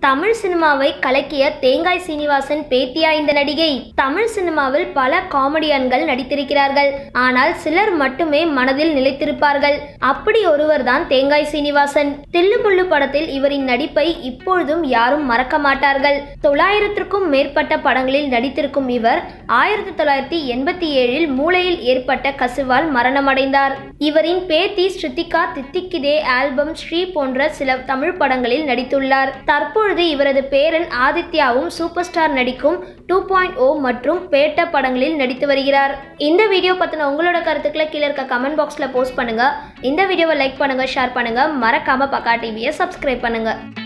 தமிழ் சினிமாவை கலக்கிய தேங்காய் சீனிவாசன் பேத்தியா இந்த நடிகை தமிழ் சினிமாவில் பல காமெடியன்கள் நடித்திருக்கிறார்கள் ஆனால் சிலர் மட்டுமே மனதில் நிலைத்திருப்பார்கள் அப்படி ஒருவர் தான் தேங்காய் சீனிவாசன் தில்லுமுள்ளு படத்தில் இவரின் நடிப்பை இப்பொழுதும் யாரும் மறக்க மாட்டார்கள் தொள்ளாயிரத்திற்கும் மேற்பட்ட படங்களில் நடித்திருக்கும் இவர் ஆயிரத்தி தொள்ளாயிரத்தி எண்பத்தி ஏழில் மூளையில் ஏற்பட்ட கசிவால் மரணமடைந்தார் இவரின் பேத்தி ஸ்ருதிகா தித்திக்கிதே ஆல்பம் ஸ்ரீ போன்ற சில தமிழ் படங்களில் நடித்துள்ளார் தற்பொழுது இவரது பேரன் ஆதித்யாவும் சூப்பர் ஸ்டார் நடிக்கும் டூ பாயிண்ட் ஓ மற்றும் பேட்ட படங்களில் நடித்து வருகிறார் இந்த வீடியோ பற்றின உங்களோட கருத்துக்களை கீழே இருக்க கமெண்ட் பாக்ஸில் போஸ்ட் பண்ணுங்க இந்த வீடியோவை லைக் பண்ணுங்க ஷேர் பண்ணுங்க மறக்காம பக்கா டிவியை சப்ஸ்கிரைப் பண்ணுங்க